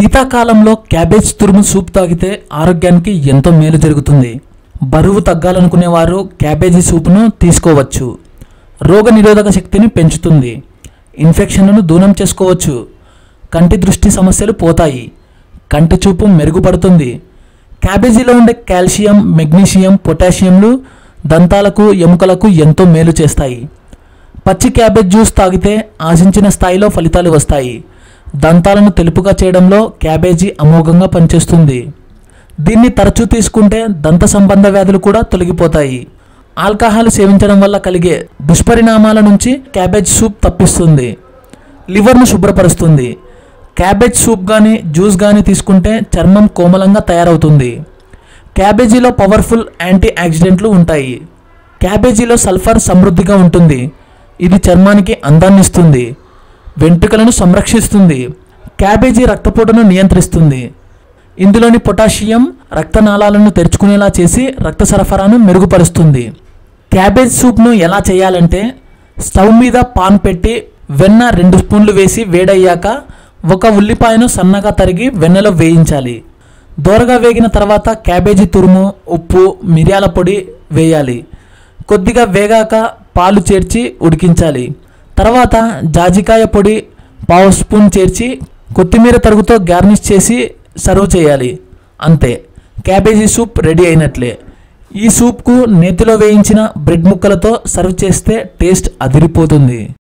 శీతాకాలంలో క్యాబేజ్ తురుము సూప్ తాగితే ఆరోగ్యానికి ఎంతో మేలు జరుగుతుంది బరువు తగ్గాలనుకునేవారు క్యాబేజీ సూపును తీసుకోవచ్చు రోగ నిరోధక శక్తిని పెంచుతుంది ఇన్ఫెక్షన్లను దూరం చేసుకోవచ్చు కంటి దృష్టి సమస్యలు పోతాయి కంటి చూపు మెరుగుపడుతుంది క్యాబేజీలో ఉండే కాల్షియం మెగ్నీషియం పొటాషియంలు దంతాలకు ఎముకలకు ఎంతో మేలు చేస్తాయి పచ్చి క్యాబేజ్ జ్యూస్ తాగితే ఆశించిన స్థాయిలో ఫలితాలు వస్తాయి దంతాలను తెలుపుగా చేయడంలో క్యాబేజీ అమోఘంగా పనిచేస్తుంది దీన్ని తరచూ తీసుకుంటే దంత సంబంధ వ్యాధులు కూడా తొలగిపోతాయి ఆల్కహాల్ సేవించడం వల్ల కలిగే దుష్పరిణామాల నుంచి క్యాబేజ్ సూప్ తప్పిస్తుంది లివర్ను శుభ్రపరుస్తుంది క్యాబేజ్ సూప్ కానీ జ్యూస్ కానీ తీసుకుంటే చర్మం కోమలంగా తయారవుతుంది క్యాబేజీలో పవర్ఫుల్ యాంటీ ఆక్సిడెంట్లు ఉంటాయి క్యాబేజీలో సల్ఫర్ సమృద్ధిగా ఉంటుంది ఇది చర్మానికి అందాన్ని ఇస్తుంది వెంట్రుకలను సంరక్షిస్తుంది క్యాబేజీ రక్తపోటును నియంత్రిస్తుంది ఇందులోని పొటాషియం రక్తనాళాలను తెరుచుకునేలా చేసి రక్త సరఫరాను మెరుగుపరుస్తుంది క్యాబేజ్ సూప్ను ఎలా చేయాలంటే స్టవ్ మీద పాన్ పెట్టి వెన్న రెండు స్పూన్లు వేసి వేడయ్యాక ఒక ఉల్లిపాయను సన్నగా తరిగి వెన్నలో వేయించాలి దోరగా వేగిన తర్వాత క్యాబేజీ తురుము ఉప్పు మిరియాల పొడి వేయాలి కొద్దిగా వేగాక పాలు చేర్చి ఉడికించాలి తర్వాత జాజికాయ పొడి పావు స్పూన్ చేర్చి కొత్తిమీర తరుగుతో గార్నిష్ చేసి సర్వ్ చేయాలి అంతే క్యాబేజీ సూప్ రెడీ అయినట్లే ఈ సూప్కు నేతిలో వేయించిన బ్రెడ్ ముక్కలతో సర్వ్ చేస్తే టేస్ట్ అదిరిపోతుంది